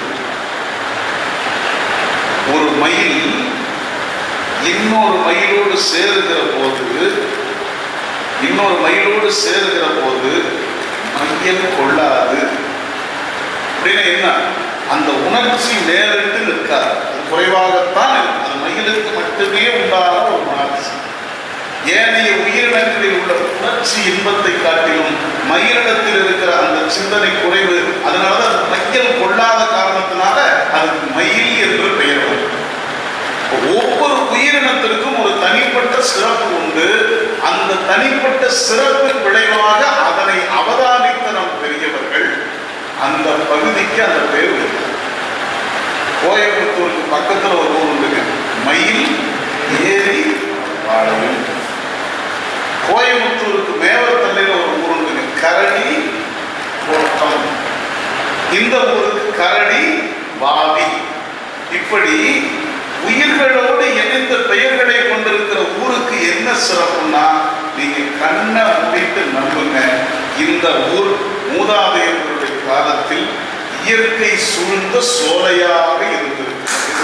[SPEAKER 2] ஒரு மயில் இன்னொரு மயிலோடு சேருகிற போது இன்னொரு மயிலோடு சேருகிற போது மையம் கொள்ளாது அப்படின்னா என்ன அந்த உணர்ச்சி நேரிட்டு நிற்காது அது குறைவாகத்தான் இருக்கும் அது மயிலுக்கு மட்டுமே உண்டான ஒரு உணர்ச்சி ஏனைய உயிரினங்களில் உள்ள உணர்ச்சி இன்பத்தை காட்டிலும் மயிரிடத்தில் இருக்கிற அந்த சிந்தனை குறைவு அதனாலதான் அது மையம் கொள்ளாத காரணத்தினால அதுக்கு மயில் என்று பெயர் வரும் ஒவ்வொரு உயிரினத்திற்கும் ஒரு தனிப்பட்ட சிறப்பு உண்டு அந்த தனிப்பட்ட சிறப்பின் விளைவாக அதனை அவதானித்த நம் பெரியவர்கள் அந்த பகுதிக்கு அந்த பேர் இருக்கு. கோயம்புத்தூருக்கு பக்கத்துல ஒரு ஊர் உண்டுங்க மயில் ஏரி வாழவும் கோயம்புத்தூருக்கு மேவத்தல்லையில ஒரு ஊர் உண்டுங்க கரடி கோட்டம் இந்த ஊருக்கு கரடி வாவி இப்படி உயிர்களோடு இணைந்த பெயர்களை கொண்டிருக்கிற ஊருக்கு என்ன சிறப்புன்னா நீங்க கண்ணை முடித்து நம்புங்க இந்த ஊர் மூதாதையர்களுடைய காலத்தில் இயற்கை சூழ்ந்த சோலையாக இருந்திருக்கிறது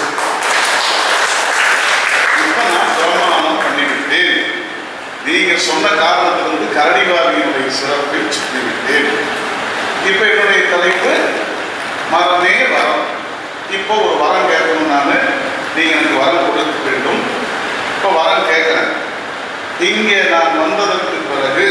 [SPEAKER 2] இப்ப நான் பிரமாணம் பண்ணிவிட்டேன் நீங்க சொன்ன காரணத்திலிருந்து கரடிவாவியினுடைய சிறப்பை சொல்லிவிட்டேன் இப்ப என்னுடைய தலைப்பு மரமே வரம் இப்போ ஒரு வரம் கேட்கணும் நான் நீங்க எனக்கு வரம் கொடுக்க வேண்டும் இப்போ வரம் கேட்கிறேன் இங்கே நான் வந்ததற்கு பிறகு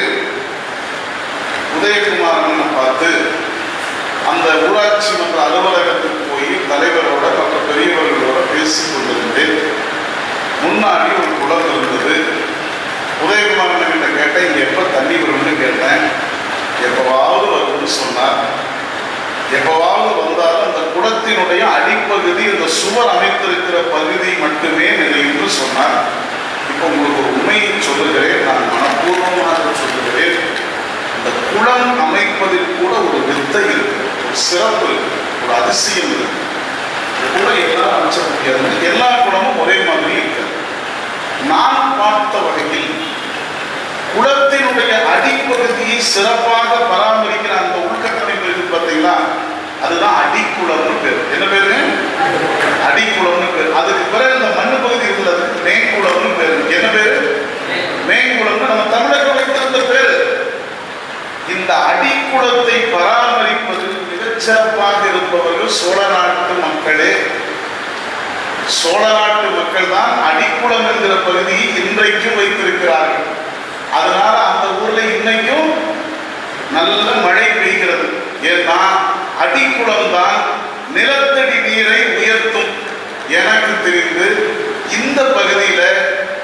[SPEAKER 2] உதயகுமாரனை பார்த்து அந்த ஊராட்சி மன்ற அலுவலகத்துக்கு போய் தலைவரோட மற்ற பெரியவர்களோட பேசிக் கொண்டிருந்தேன் முன்னாடி ஒரு குளம் இருந்தது உதயகுமாரன் கிட்ட கேட்டேன் இங்க எப்ப தண்ணி வரும்னு கேட்டேன் எப்பவாவது வரும்னு சொன்னார் எப்பவாவது வந்தாலும் அந்த குளத்தினுடைய அடிப்பகுதி இந்த சுவர் அமைத்திருக்கிற பகுதி மட்டுமே நினைவு சொன்னார் இப்போ உங்களுக்கு ஒரு உண்மையை சொல்லுகிறேன் நான் மனப்பூர்வமாக சொல்லுகிறேன் இந்த குளம் அமைப்பதில் கூட ஒரு வித்தை இருக்கு ஒரு சிறப்பு இருக்கு ஒரு அதிசயம் இருக்கு இந்த குளம் எல்லாரும் அமைச்ச முடியாது எல்லா குளமும் ஒரே மாதிரி இருக்கு நான் பார்த்த வகையில் குளத்தினுடைய அடிப்பகுதியை சிறப்பாக பராமரிக்கிற அந்த உள்கட்டமைப்பு இருக்கு பார்த்தீங்களா அதுதான் அடிக்குளம்னு பேர் என்ன பேரு அடிக்குளம்னு பேர் அதுக்கு பிறகு இந்த மண்ணு பகுதி இருக்குல்ல அதுக்கு மேங்குளம்னு பேரு என்ன பேரு மேங்குளம்னு நம்ம தமிழர்கள் வைத்திருந்த பேரு இந்த அடிக்குளத்தை பராமரிப்பதில் மிகச்சிறப்பாக இருப்பவர்கள் சோழ நாட்டு மக்களே சோழ நாட்டு மக்கள் தான் அடிக்குளம் என்கிற பகுதியை இன்றைக்கும் வைத்திருக்கிறார்கள் அதனால அந்த ஊர்ல இன்னைக்கும் நல்ல மழை பெய்கிறது ஏன்னா அடிக்குளம் தான் நிலத்தடி நீரை உயர்த்தும் எனக்கு தெரிந்து இந்த பகுதியில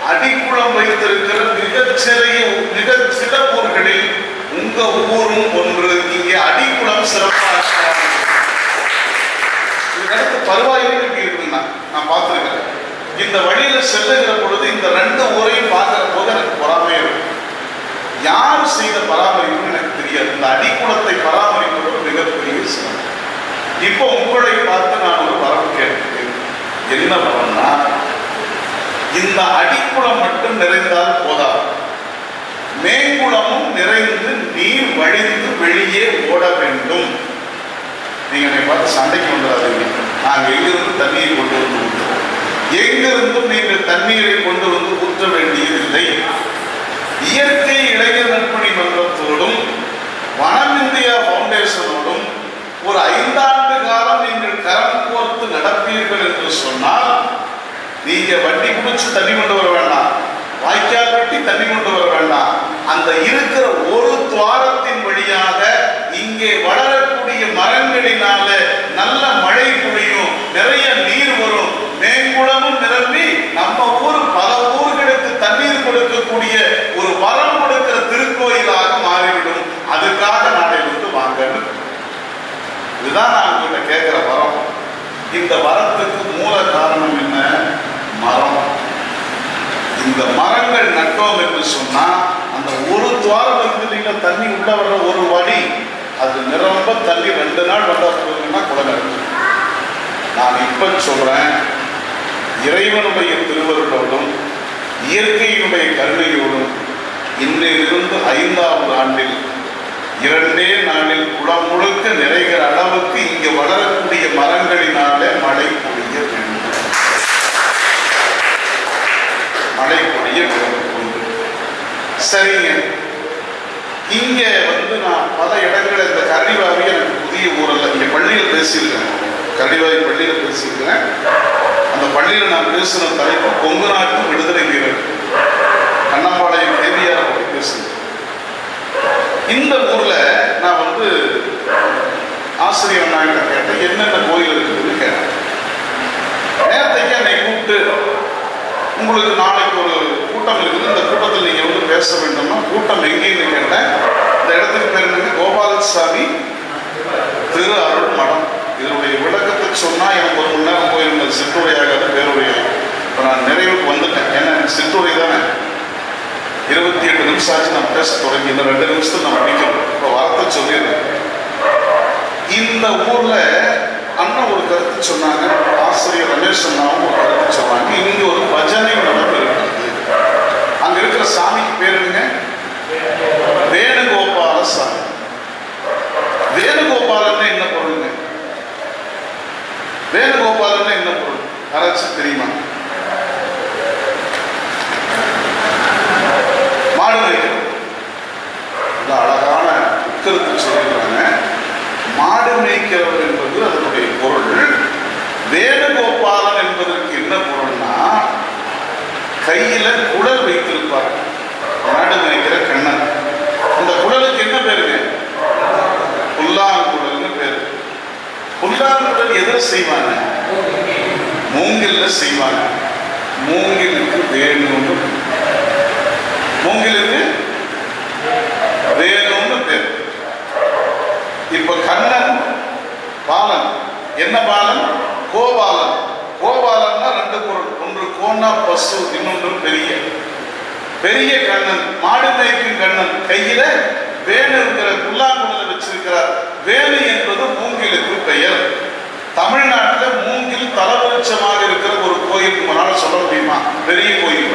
[SPEAKER 2] அடிக்குளம் வைத்திருக்கிற மிகச்சிறிய மிக சில ஊர்களில் உங்க ஊரும் ஒன்று இங்கே அடிக்குளம் சிறப்பாக இருக்கிறாங்க. இதுக்கடுத்து பருவாயிலும் இருக்கு இருக்குன்னா நான் பார்த்திருக்கிறேன் இந்த வழியில செல்லுகிற பொழுது இந்த ரெண்டு ஊரையும் பார்க்கிற போது எனக்கு பொறாமையா இருக்கும் யார் செய்த பராமரிப்புன்னு எனக்கு தெரியாது இந்த அடிக்குளத்தை பராமரிப்பது ஒரு மிகப்பெரிய சிரமம் இப்போ உங்களை பார்த்து நான் ஒரு வரம் கேட்கிறேன் என்ன வரம்னா இந்த அடிக்குளம் மட்டும் நிறைந்தால் போதாது மேங்குளமும் நிறைந்து நீர் வழிந்து வெளியே ஓட வேண்டும் நீங்க என்னை பார்த்து சண்டைக்கு வந்துடாதீங்க நாங்க எங்கிருந்து தண்ணியை கொண்டு வந்து ஊற்றுவோம் எங்கிருந்தும் நீங்கள் தண்ணீரை கொண்டு வந்து ஊற்ற வேண்டியதில்லை இயற்கை இளைஞர் நற்பணி மன்றத்தோடும் வனம் இந்தியா பவுண்டேஷனோடும் ஒரு ஐந்தாண்டு காலம் நீங்கள் கரம் கோர்த்து நடப்பீர்கள் என்று சொன்னால் நீங்க வட்டி குடிச்சு தண்ணி கொண்டு வர வேண்டாம் வாய்க்கால் வெட்டி தண்ணி கொண்டு வர வேண்டாம் அந்த இருக்கிற ஒரு துவாரத்தின் வழியாக இங்கே வளரக்கூடிய மரங்களினால நல்ல மழை பொழியும் நிறைய நீர் வரும் மேங்குளமும் நிரம்பி நம்ம ஊர் பல ஊர்களுக்கு தண்ணீர் கொடுக்கக்கூடிய ஒரு வரம் கொடுக்கிற திருக்கோயிலாக மாறிவிடும் அதுக்காக நாளையிலிருந்து வாங்கன்னு இதுதான் நான் உங்ககிட்ட கேட்கிற வரம் இந்த வரத்துக்கு மூல காரணம் என்ன மரம் இந்த மரங்கள் நட்டோம் என்று சொன்னா அந்த ஒரு துவாரம் இருந்து நீங்க தண்ணி உள்ள வர்ற ஒரு வழி அது நிரம்ப தண்ணி ரெண்டு நாள் வந்தா போகுதுன்னா குளங்கள் நான் இப்ப சொல்றேன் இறைவனுடைய திருவருளோடும் இயற்கையினுடைய கருணையோடும் இன்றிலிருந்து ஐந்தாவது ஆண்டில் இரண்டே நாளில் குளம் முழுக்க நிறைகிற அளவுக்கு இங்கு வளரக்கூடிய மரங்களினாலே மழை பொழிய வேண்டும் மழை பொழிய வேண்டும் சரிங்க இங்க வந்து நான் பல இடங்கள் இந்த கரடிவாவி எனக்கு புதிய ஊரல்ல இங்க பள்ளியில் பேசியிருக்கேன் கரடிவாவி பள்ளியில் பேசியிருக்கிறேன் அந்த பள்ளியில் நான் பேசின தலைப்பு கொங்கு நாட்டு விடுதலை வீரர் கண்ணம்பாளையம் தேவியார் பற்றி பேசுகிறேன் இந்த ஊர்ல நான் வந்து ஆசிரியர் அண்ணாங்கிட்ட கேட்டேன் என்னென்ன கோயில் இருக்குதுன்னு கேட்டேன் நேரத்தைக்கு என்னை கூப்பிட்டு உங்களுக்கு நாளைக்கு ஒரு கூட்டம் இருக்குது இந்த கூட்டத்தில் நீங்க வந்து பேச வேண்டும்னா கூட்டம் எங்கேன்னு கேட்டேன் இந்த இடத்துக்கு பேர் என்னங்க கோபாலசாமி திரு அருள் மடம் இதனுடைய விளக்கத்தை சொன்னா எனக்கு ஒரு மணி நேரம் போயிருந்தது சிற்றுரையாகாது பேருடைய இப்போ நான் நிறைவுக்கு வந்துட்டேன் ஏன்னா எனக்கு சிற்றுரை தானே இருபத்தி எட்டு நிமிஷம் ஆச்சு நான் பேச தொடங்கி இந்த ரெண்டு நிமிஷத்துல நான் முடிக்கணும் இப்போ வார்த்தை சொல்லிடுறேன் இந்த ஊர்ல அண்ணன் ஒரு கருத்து சொன்னாங்க ஆசிரியர் ரமேஷ் அண்ணாவும் ஒரு கருத்து சொன்னாங்க இங்க ஒரு பஜனை மடம் இருக்கிறது அங்க இருக்கிற சாமிக்கு பேர் என்னங்க வேணுகோபால சாமி வேணுகோபாலன்னா என்ன பொருளுங்க வேணுகோபாலன்னா என்ன பொருள் யாராச்சும் தெரியுமா மாடு மேய்க்கிறது இந்த அழகான உக்கருத்து சொல்லிடுறாங்க மாடு மேய்க்கிறவர் என்பது அதனுடைய பொருள் வேணுகோபாலன் என்பதற்கு என்ன பொருள்னா கையில குடல் வைத்திருப்பார் மாடு மேய்க்கிற கண்ணன் அந்த குடலுக்கு என்ன பேருங்க புல்லாங்குடல்னு பேரு புல்லாங்குடல் எதில் செய்வாங்க மூங்கில்ல செய்வாங்க மூங்கிலுக்கு வேணும்னு மூங்கிலுக்கு வேணும்னு பேர் இப்ப கண்ணன் பாலன் என்ன பாலன் கோபாலன் கோபாலன்னா ரெண்டு பொருள் ஒன்று கோனா பசு இன்னொன்று பெரிய பெரிய கண்ணன் மாடு மேய்க்கும் கண்ணன் கையில வேணு இருக்கிற புல்லாங்குழல வச்சிருக்கிறார் வேணு என்பது மூங்கிலுக்கு பெயர் தமிழ்நாட்டில் மூங்கில் தலவிருட்சமாக இருக்கிற ஒரு கோயில் உங்களால சொல்ல முடியுமா பெரிய கோயில்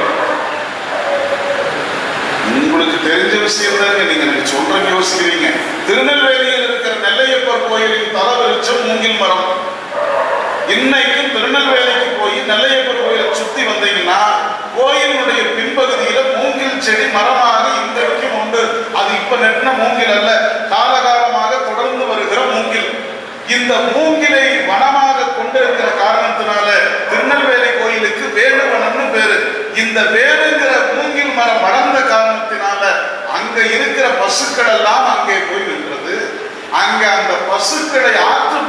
[SPEAKER 2] உங்களுக்கு தெரிஞ்ச விஷயம் தாங்க நீங்க எனக்கு சொல்றேன்னு யோசிக்கிறீங்க திருநெல்வேலியில் இருக்கிற நெல்லையப்பர் கோயிலின் தலவிருட்சம் மூங்கில் மரம் இன்னைக்கும் திருநெல்வேலிக்கு போய் நெல்லையப்பர் கோயிலை சுத்தி வந்தீங்கன்னா கோயிலுடைய பின்பகுதியில மூங்கில் செடி மரமாக இன்றைக்கும் உண்டு அது இப்ப நெட்டின மூங்கில் அல்ல காலகாலமாக தொடர்ந்து வருகிற மூங்கில் இந்த மூங்கிலை வனமாக கொண்டிருக்கிற காரணத்தினால திருநெல்வேலி கோயிலுக்கு வேணுவனம்னு பேரு இந்த வேணுங்கிற மூங்கில் மரம் வளர்ந்த காரணத்தினால அங்க இருக்கிற பசுக்கள் எல்லாம் அங்கே போய் நின்றது அங்க அந்த பசுக்களை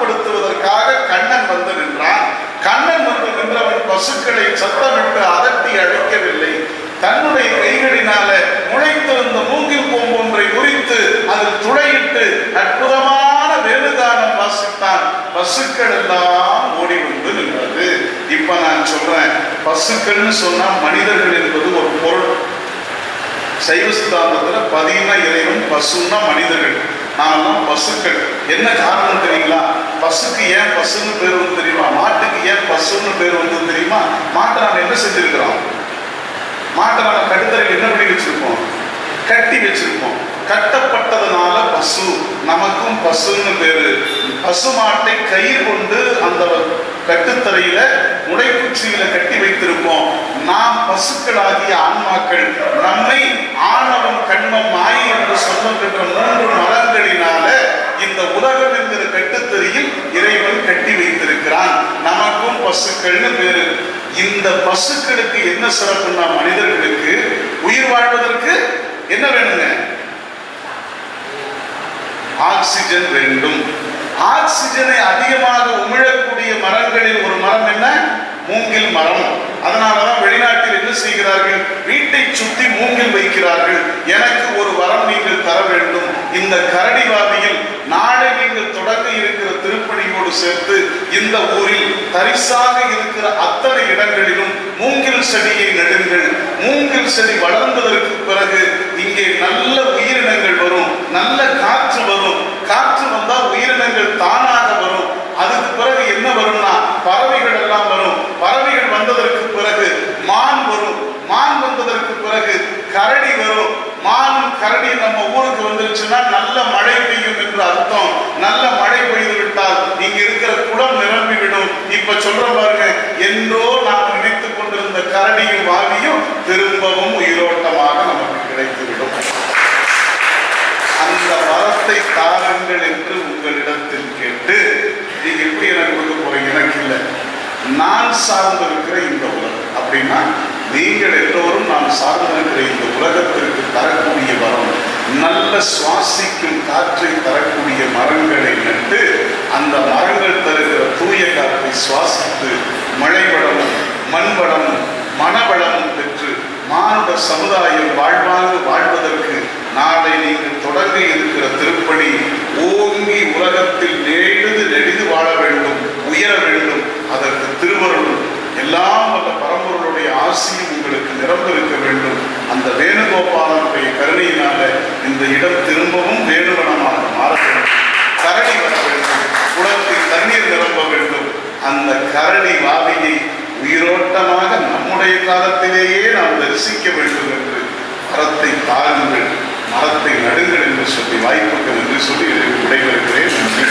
[SPEAKER 2] ஆற்றுப்படுத்துவதற்காக கண்ணன் வந்து நின்றான் கண்ணன் வந்து நின்றவன் பசுக்களை சத்தமிட்டு அதட்டி இங்கே அழைக்கவில்லை தன்னுடைய கைகளினால முளைத்திருந்த மூங்கில் கொம்பு ஒன்றை குறித்து அதில் துளையிட்டு அற்புதமான வேணுகானம் வாசித்தான் பசுக்கள் எல்லாம் ஓடி வந்து நின்றது இப்ப நான் சொல்றேன் பசுக்கள்னு சொன்னா மனிதர்கள் என்பது ஒரு பொருள் சைவ சித்தாந்தத்துல பதினா இறைவன் பசுன்னா மனிதர்கள் நாமெல்லாம் பசுக்கள் என்ன காரணம் தெரியுங்களா பசுக்கு ஏன் பசுன்னு பேர் வந்து தெரியுமா மாட்டுக்கு ஏன் பசுன்னு பேர் வந்து தெரியுமா மாட்டை நாம என்ன செஞ்சிருக்கிறோம் மாட்டை நாம கட்டுத்தரையில் என்ன பண்ணி வச்சிருப்போம் கட்டி வச்சிருப்போம் கட்டப்பட்டதுனால பசு நமக்கும் பசுன்னு பேரு பசு மாட்டை கயிறு கொண்டு அந்த கட்டுத்தரையில முளைக்குச்சியில கட்டி வைத்திருப்போம் நாம் பசுக்களாகிய ஆன்மாக்கள் நம்மை ஆணவம் கண்மம் மாயை என்று சொல்லுகின்ற மூன்று மரங்களினால இந்த உலகம் என்கிற கட்டுத்தறியில் இறைவன் கட்டி வைத்திருக்கிறான் நமக்கும் பசுக்கள்னு பேரு இந்த பசுக்களுக்கு என்ன சிறப்புன்னா மனிதர்களுக்கு உயிர் வாழ்வதற்கு என்ன வேணுங்க ஆக்சிஜன் வேண்டும் ஆக்சிஜனை அதிகமாக உமிழக்கூடிய மரங்களில் ஒரு மரம் என்ன மூங்கில் மரம் அதனாலதான் வெளிநாட்டில் என்ன செய்கிறார்கள் வீட்டை சுற்றி மூங்கில் வைக்கிறார்கள் எனக்கு ஒரு வரம் நீங்கள் தர வேண்டும் இந்த கரடிவாதியில் நாளை நீங்கள் தொடங்க இருக்கிற திருப்பணியோடு சேர்த்து இந்த ஊரில் தரிசாக இருக்கிற அத்தனை இடங்களிலும் மூங்கில் செடியை நடுங்கள் மூங்கில் செடி வளர்ந்ததற்கு பிறகு இங்கே நல்ல உயிரினங்கள் வரும் நல்ல காற்று வரும் காற்று வந்தால் உயிரினங்கள் தானாக வரும் அதுக்கு பிறகு என்ன வரும்னா பறவைகள் எல்லாம் வரும் பறவைகள் வந்ததற்கு பிறகு மான் வரும் மான் வந்ததற்கு பிறகு கரடி வரும் மானும் கரடி நம்ம ஊருக்கு வந்துருச்சுன்னா நல்ல மழை பெய்யும் என்று அர்த்தம் நல்ல மழை பெய்து விட்டால் இங்க இருக்கிற குளம் நிரம்பி விடும் இப்ப சொல்ற பாருங்க என்றோ நாம் நினைத்துக் கொண்டிருந்த கரடியும் வாவியும் திரும்பவும் உயிரோட்டமாக நமக்கு கிடைத்துவிடும் அந்த வரத்தை தாருங்கள் என்று உங்களிடத்தில் கேட்டு நீங்க எப்படி எனக்கு கொடுக்க போறீங்க எனக்கு இல்லை நான் சார்ந்திருக்கிற இந்த உலகம் அப்படின்னா நீங்கள் எல்லோரும் நான் சார்ந்திருக்கிற இந்த உலகத்திற்கு தரக்கூடிய வரம் நல்ல சுவாசிக்கும் காற்றை தரக்கூடிய மரங்களை நட்டு அந்த மரங்கள் தருகிற தூய காற்றை சுவாசித்து மழை வளமும் மண் வளமும் மனவளமும் பெற்று மானுட சமுதாயம் வாழ்வாங்கு வாழ்வதற்கு நாளை நீங்கள் தொடங்க இருக்கிற திருப்பணி ஓங்கி உலகத்தில் நெடிது நெடிது வாழ வேண்டும் உயர வேண்டும் அதற்கு திருவருளும் எல்லாம் வல்ல பரம்பொருளுடைய ஆசியும் உங்களுக்கு நிரம்பிருக்க வேண்டும் அந்த வேணுகோபாலனுடைய கருணையினால இந்த இடம் திரும்பவும் வேணுவனமாக மாற வேண்டும் கரடி வர வேண்டும் குளத்தில் தண்ணீர் நிரம்ப வேண்டும் அந்த கரடி வாவியை உயிரோட்டமாக நம்முடைய காலத்திலேயே நாம் தரிசிக்க வேண்டும் என்று மரத்தை தாருங்கள் மரத்தை நடுங்கள் என்று சொல்லி வாய்ப்புக்கு நன்றி சொல்லி விடைபெறுகிறேன் நன்றி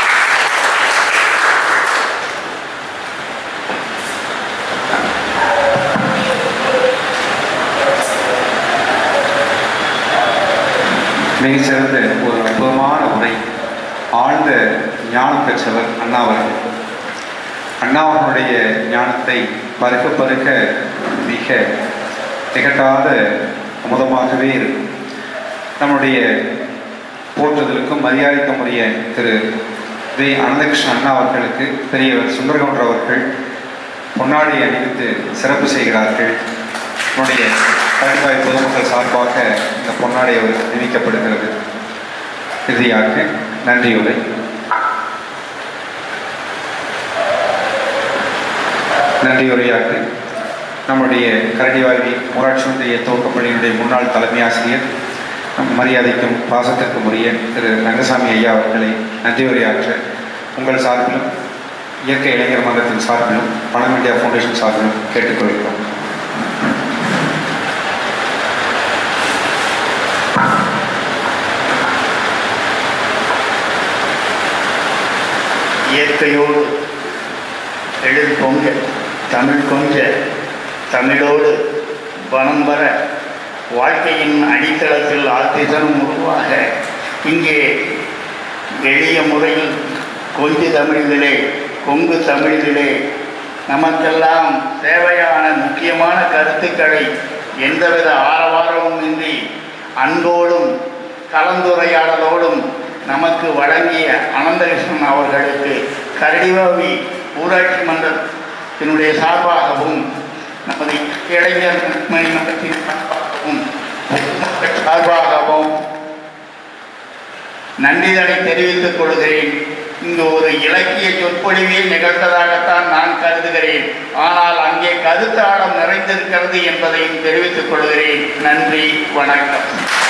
[SPEAKER 1] மிகச்சிறந்த ஒரு அற்புதமான உரை ஆழ்ந்த ஞானம் பெற்றவர் அண்ணா அவர்கள் அண்ணா அவர்களுடைய ஞானத்தை பருக்க பருக்க மிக திகட்டாத அமுதமாகவே இருக்கும் நம்முடைய போற்றுதலுக்கும் மரியாதைக்கும் உரிய திரு வி அனந்தகிருஷ்ணன் அண்ணா அவர்களுக்கு பெரியவர் சுந்தரகவுண்டர் அவர்கள் பொன்னாடி அணிவித்து சிறப்பு செய்கிறார்கள் நம்முடைய கண்டிப்பாக பொதுமக்கள் சார்பாக இந்த பொன்னாடை அவர் அறிவிக்கப்படுகிறது இறுதியாக நன்றியுரை நன்றியுரையாக நம்முடைய கரடிவாழ்வி ஊராட்சி ஒன்றிய துவக்கப்பள்ளியினுடைய முன்னாள் தலைமை ஆசிரியர் நம் மரியாதைக்கும் பாசத்திற்கும் உரிய திரு ரங்கசாமி ஐயா அவர்களை நன்றியுரையாற்ற உங்கள் சார்பிலும் இயற்கை இளைஞர் மன்றத்தின் சார்பிலும் பணம் இந்தியா ஃபவுண்டேஷன் சார்பிலும் கேட்டுக்கொள்கிறோம்
[SPEAKER 3] இயற்கையோடு எழில் பொங்க தமிழ் கொஞ்ச தமிழோடு வனம் வர வாழ்க்கையின் அடித்தளத்தில் ஆத்திசனம் உருவாக இங்கே எளிய முறையில் கொஞ்சு தமிழிலே கொங்கு தமிழிலே நமக்கெல்லாம் தேவையான முக்கியமான கருத்துக்களை எந்தவித ஆரவாரமும் இன்றி அன்போடும் கலந்துரையாடலோடும் நமக்கு வழங்கிய அனந்தகிருஷ்ணன் அவர்களுக்கு கரடிவாவி ஊராட்சி மன்றத்தினுடைய சார்பாகவும் நமது இளைஞர் மன்றத்தின் சார்பாகவும் பொதுமக்கள் சார்பாகவும் நன்றிதனை தெரிவித்துக் கொள்கிறேன் இங்கு ஒரு இலக்கிய சொற்பொழிவே நிகழ்ந்ததாகத்தான் நான் கருதுகிறேன் ஆனால் அங்கே கருத்தாளம் நிறைந்திருக்கிறது என்பதையும் தெரிவித்துக் கொள்கிறேன் நன்றி வணக்கம்